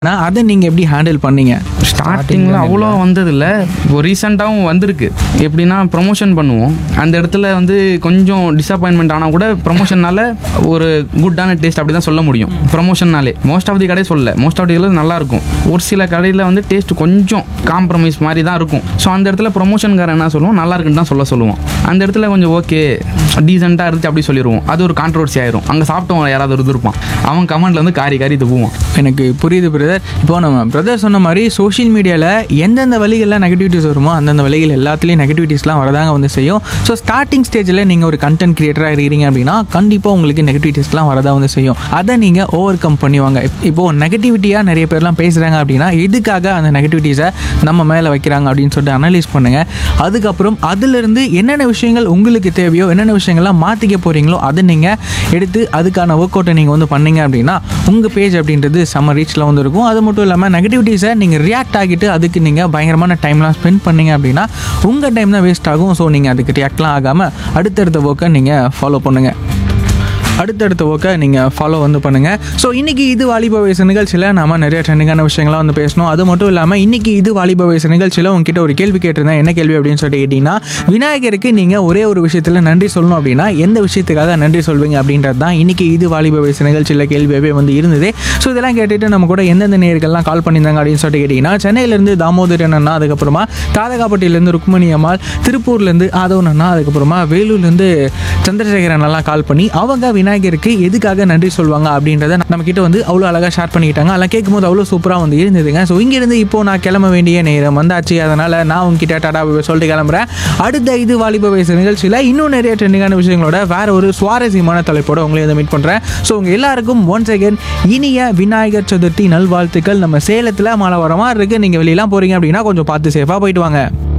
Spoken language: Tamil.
நான் அதை நீங்கள் எப்படி ஹேண்டில் பண்ணீங்க ஸ்டார்டிங்கில் அவ்வளோ வந்ததில்ல இப்போ ரீசெண்டாகவும் வந்திருக்கு எப்படின்னா ப்ரொமோஷன் பண்ணுவோம் அந்த இடத்துல வந்து கொஞ்சம் டிசப்பாயின்மெண்ட் ஆனால் கூட ப்ரொமோஷன்னால ஒரு குட்டான டேஸ்ட் அப்படி தான் சொல்ல முடியும் ப்ரொமோஷன்னாலே மோஸ்ட் ஆஃப் தி கடை சொல்லல மோஸ்ட் ஆஃப் தி கடையில் நல்லா இருக்கும் ஒரு சில கடையில் வந்து டேஸ்ட் கொஞ்சம் காம்ப்ரமைஸ் மாதிரி தான் இருக்கும் ஸோ அந்த இடத்துல ப்ரொமோஷன்காரன் என்ன சொல்லுவோம் நல்லா இருக்குன்னு தான் சொல்ல சொல்லுவோம் அந்த இடத்துல கொஞ்சம் ஓகே டீசெண்டாக இருந்துச்சு அப்படி சொல்லிடுவோம் அது ஒரு கான்ட்ரவர்சி ஆயிரும் அங்கே சாப்பிட்டவங்க யாராவது ஒரு இது இருப்பான் அவன் கமெண்ட்ல வந்து காரி காரி துப்புவான் எனக்கு புரியுது பிரதர் இப்போ நம்ம பிரதர் சொன்ன மாதிரி சோஷியல் மீடியாவில் எந்தெந்த வழிகளில் நெகட்டிவிட்டிஸ் வருமோ அந்தந்த வழிகள் எல்லாத்துலேயும் நெகட்டிவிட்டிஸ்லாம் வரதாங்க வந்து செய்யும் ஸோ ஸ்டார்டிங் ஸ்டேஜில் நீங்கள் ஒரு கண்டென்ட் கிரியேட்டராக இருக்கிறீங்க அப்படின்னா கண்டிப்பாக உங்களுக்கு நெகட்டிவிட்டிஸ்லாம் வரதா வந்து செய்யும் அதை நீங்கள் ஓவர் கம் பண்ணுவாங்க இப்போது நெகட்டிவிட்டியாக நிறைய பேர்லாம் பேசுகிறாங்க அப்படின்னா எதுக்காக அந்த நெகட்டிவிட்டிஸை நம்ம மேலே வைக்கிறாங்க அப்படின்னு சொல்லிட்டு அனலைஸ் பண்ணுங்கள் அதுக்கப்புறம் அதிலிருந்து என்னென்ன விஷயங்கள் உங்களுக்கு தேவையோ என்னென்ன விஷயங்கள்லாம் மாற்றிக்க போகிறீங்களோ அதை நீங்கள் எடுத்து அதுக்கான ஒர்க் அவுட்டை நீங்கள் வந்து பண்ணீங்க அப்படின்னா உங்கள் பேஜ் அப்படின்றது செம்ம ரீச்சில் வந்து இருக்கும் அது மட்டும் இல்லாமல் நெகட்டிவிட்டிஸை நீங்கள் ரியாக்ட் ஆகிட்டு அதுக்கு நீங்கள் பயங்கரமான டைம்லாம் ஸ்பெண்ட் பண்ணீங்க அப்படின்னா உங்கள் டைம் தான் வேஸ்ட் ஆகும் ஸோ நீங்கள் அதுக்கு ரியாக்ட்லாம் ஆகாமல் அடுத்தடுத்த ஒர்க்கை நீங்கள் ஃபாலோ பண்ணுங்கள் அடுத்தடுத்த ஒர்க்கை நீங்கள் ஃபாலோ வந்து பண்ணுங்கள் ஸோ இன்றைக்கி இது வாலிப வயசு நிகழ்ச்சியில் நாம நிறைய ட்ரெண்டிங்கான விஷயங்கள்லாம் வந்து பேசணும் அது மட்டும் இல்லாமல் இன்றைக்கி இது வாலிப வயசு நிகழ்ச்சியில் உங்ககிட்ட ஒரு கேள்வி கேட்டிருந்தேன் என்ன கேள்வி அப்படின்னு சொல்லிட்டு கேட்டிங்கன்னா விநாயகருக்கு நீங்கள் ஒரே ஒரு விஷயத்தில் நன்றி சொல்லணும் அப்படின்னா எந்த விஷயத்துக்காக நன்றி சொல்வீங்க அப்படின்றது தான் இன்றைக்கி இது வாலிப வயசு நிகழ்ச்சியில் கேள்வியாகவே வந்து இருந்தது ஸோ இதெல்லாம் கேட்டுட்டு நம்ம கூட எந்தெந்த நேர்கள்லாம் கால் பண்ணியிருந்தாங்க அப்படின்னு சொல்லிட்டு கேட்டிங்கன்னா சென்னையிலேருந்து தாமோதரன் அண்ணா அதுக்கப்புறமா தாதகாப்பட்டியிலேருந்து ருக்மணி அம்மாள் திருப்பூர்லேருந்து ஆதவன் அண்ணா அதுக்கப்புறமா வேலூர்லேருந்து சந்திரசேகரன் எல்லாம் கால் பண்ணி அவங்க விநாயகருக்கு எதுக்காக நன்றி சொல்லுவாங்க அப்படின்றத நம்ம கிட்ட வந்து அவ்வளோ அழகாக ஷேர் பண்ணிக்கிட்டாங்க அதெல்லாம் கேட்கும்போது அவ்வளோ சூப்பராக வந்து இருந்ததுங்க ஸோ இங்கேருந்து இப்போ நான் கிளம்ப வேண்டிய நேரம் வந்தாச்சு அதனால் நான் உங்ககிட்ட டாடா bye bye சொல்லிட்டு கிளம்புறேன் அடுத்த இது வாலிப வயசு நிகழ்ச்சியில் இன்னும் நிறைய ட்ரெண்டிங்கான விஷயங்களோட வேற ஒரு சுவாரஸ்யமான தலைப்போட உங்களை வந்து மீட் பண்ணுறேன் ஸோ உங்கள் எல்லாருக்கும் ஒன்ஸ் அகேன் இனிய விநாயகர் சதுர்த்தி நல்வாழ்த்துக்கள் நம்ம சேலத்தில் மழை வர மாதிரி இருக்குது நீங்கள் வெளியெல்லாம் போகிறீங்க அப்படின்னா கொஞ்சம் பார்த்து சேஃபாக போயிட்டு வாங்க